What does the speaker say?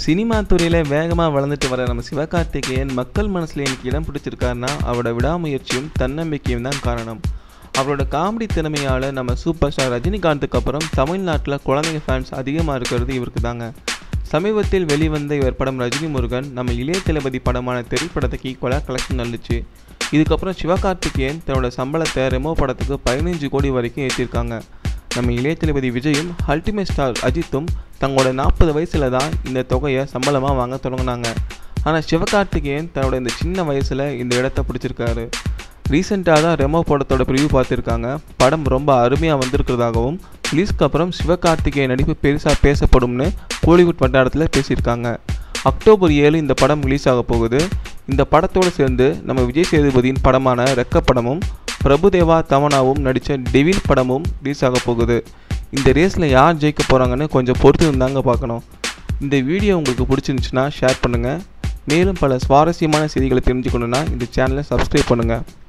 cinema துறையில் வேகமாக வளர்ந்துட்டு வர நம்ம சிவகார்த்திகேயன் மக்கள் மனசில் எனக்கு இடம் பிடிச்சிருக்காருன்னா அவரோட விடாமுயற்சியும் தன்னம்பிக்கையும் தான் காரணம் அவரோட காமெடி திறமையால் நம்ம சூப்பர் ஸ்டார் ரஜினிகாந்துக்கு அப்புறம் தமிழ்நாட்டில் குழந்தைங்க ஃபேன்ஸ் அதிகமாக இருக்கிறது இவருக்கு தாங்க சமீபத்தில் வெளிவந்த இவர் படம் ரஜினி முருகன் நம்ம இளைய தளபதி படமான திரைப்படத்துக்கு ஈக்குவலாக கலெக்ஷன் நல்லுச்சு இதுக்கப்புறம் சிவகார்த்திகேயன் தன்னோட சம்பளத்தை ரெமோ படத்துக்கு பதினஞ்சு கோடி வரைக்கும் ஏற்றிருக்காங்க நம்ம இளைய தளபதி விஜயும் அல்டிமேட் ஸ்டார் அஜித்தும் தங்களோட நாற்பது வயசில் தான் இந்த தொகையை சம்பளமாக வாங்க தொடங்கினாங்க ஆனால் சிவகார்த்திகேயன் தன்னோட இந்த சின்ன வயசில் இந்த இடத்த பிடிச்சிருக்காரு ரீசெண்டாக தான் ரெமோ படத்தோட ப்ரிவ்யூ பார்த்துருக்காங்க படம் ரொம்ப அருமையாக வந்திருக்கிறதாகவும் ரிலீஸ்க்கு அப்புறம் சிவகார்த்திகேயன் நடிப்பு பெருசாக பேசப்படும்னு கோலிவுட் வட்டாரத்தில் பேசியிருக்காங்க அக்டோபர் ஏழு இந்த படம் ரிலீஸ் ஆக போகுது இந்த படத்தோடு சேர்ந்து நம்ம விஜய் சேதுபதியின் படமான ரெக்க படமும் பிரபுதேவா தமனாவும் நடித்த டெவில் படமும் ரிலீஸ் ஆக போகுது இந்த ரேஸில் யார் ஜெயிக்க போகிறாங்கன்னு கொஞ்சம் பொறுத்து இருந்தாங்க பார்க்கணும் இந்த வீடியோ உங்களுக்கு பிடிச்சிருந்துச்சுன்னா ஷேர் பண்ணுங்கள் மேலும் பல சுவாரஸ்யமான செய்திகளை தெரிஞ்சுக்கணுன்னா இந்த சேனலை சப்ஸ்கிரைப் பண்ணுங்கள்